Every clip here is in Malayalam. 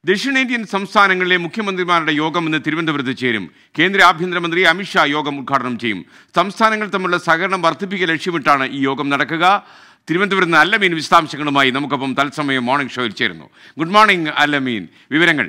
ദക്ഷിണേന്ത്യൻ സംസ്ഥാനങ്ങളിലെ മുഖ്യമന്ത്രിമാരുടെ യോഗം ഇന്ന് തിരുവനന്തപുരത്ത് ചേരും കേന്ദ്ര ആഭ്യന്തരമന്ത്രി അമിത്ഷാ യോഗം ഉദ്ഘാടനം ചെയ്യും സംസ്ഥാനങ്ങൾ തമ്മിലുള്ള സഹകരണം വർദ്ധിപ്പിക്കുക ലക്ഷ്യമിട്ടാണ് ഈ യോഗം നടക്കുക തിരുവനന്തപുരത്ത് നിന്ന് അല്ലമീൻ വിശദാംശങ്ങളുമായി നമുക്കൊപ്പം തത്സമയം മോർണിംഗ് ഷോയിൽ ചേരുന്നു ഗുഡ് മോർണിംഗ് അല്ലമീൻ വിവരങ്ങൾ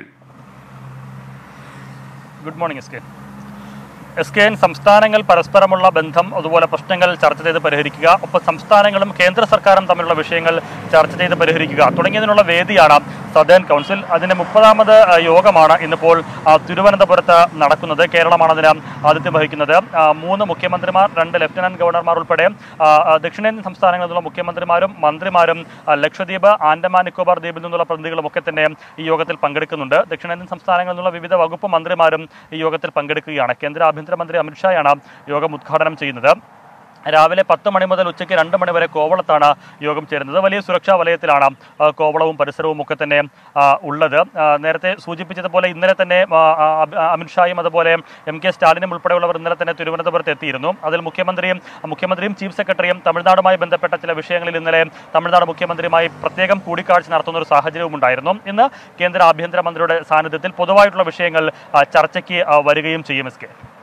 good morning S K S K N സംസ്ഥാനങ്ങൾ പരസ്പരമുള്ള ബന്ധം അതുപോലെ പ്രശ്നങ്ങൾ ചർച്ച ചെയ്ത് പരിഹരിക്കുക ഒപ്പം സംസ്ഥാനങ്ങളും കേന്ദ്ര സർക്കാരും തമ്മിലുള്ള വിഷയങ്ങൾ ചർച്ച ചെയ്ത് പരിഹരിക്കുക തുടങ്ങിയതിനുള്ള വേദിയാണ് സദേൺ കൗൺസിൽ അതിന്റെ മുപ്പതാമത് ആ, യോഗമാണ് ഇന്നിപ്പോൾ ആ, തിരുവനന്തപുരത്ത് നടക്കുന്നത് കേരളമാണ് അതിന് ആതിഥ്യം വഹിക്കുന്നത് ആ, മൂന്ന് മുഖ്യമന്ത്രിമാർ രണ്ട് ലഫ്റ്റനന്റ് ഗവർണർമാർ ഉൾപ്പെടെ ആ, ആ, ദക്ഷിണേന്ത്യൻ സംസ്ഥാനങ്ങളിൽ നിന്നുള്ള മുഖ്യമന്ത്രിമാരും മന്ത്രിമാരും ആ, ലക്ഷദ്വീപ് ആൻഡമാൻ നിക്കോബാർ ദ്വീപിൽ നിന്നുള്ള പ്രതിനിധികളും ഒക്കെ തന്നെ ഈ യോഗത്തിൽ പങ്കെടുക്കുന്നുണ്ട് ദക്ഷിണേന്ത്യൻ സംസ്ഥാനങ്ങളിൽ നിന്നുള്ള വിവിധ വകുപ്പ് മന്ത്രിമാരും ഈ യോഗത്തിൽ പങ്കെടുക്കുകയാണ് കേന്ദ്ര ആഭ്യന്തരമന്ത്രി അമിത്ഷായാണ് യോഗം ഉദ്ഘാടനം ചെയ്യുന്നത് രാവിലെ പത്ത് മണി മുതൽ ഉച്ചയ്ക്ക് രണ്ട് മണി വരെ കോവളത്താണ് യോഗം ചേരുന്നത് വലിയ സുരക്ഷാ വലയത്തിലാണ് ആ, കോവളവും പരിസരവും ഒക്കെ തന്നെ ആ, ഉള്ളത് ആ, നേരത്തെ സൂചിപ്പിച്ചതുപോലെ ഇന്നലെ തന്നെ ആ, ആ, അബ്- അമിത്ഷായും അതുപോലെ എം കെ സ്റ്റാലിനും ഉൾപ്പെടെയുള്ളവർ ഇന്നലെ തന്നെ തിരുവനന്തപുരത്ത് എത്തിയിരുന്നു അതിൽ മുഖ്യമന്ത്രിയും മുഖ്യമന്ത്രിയും ചീഫ് സെക്രട്ടറിയും തമിഴ്നാടുമായി ബന്ധപ്പെട്ട ചില വിഷയങ്ങളിൽ ഇന്നലെ തമിഴ്നാട് മുഖ്യമന്ത്രിയുമായി പ്രത്യേകം കൂടിക്കാഴ്ച നടത്തുന്ന ഒരു സാഹചര്യവും ഉണ്ടായിരുന്നു ഇന്ന് കേന്ദ്ര ആഭ്യന്തരമന്ത്രിയുടെ സാന്നിധ്യത്തിൽ പൊതുവായിട്ടുള്ള വിഷയങ്ങൾ ആ, ചർച്ചയ്ക്ക് ആ, വരികയും ചെയ്യും എസ് കെ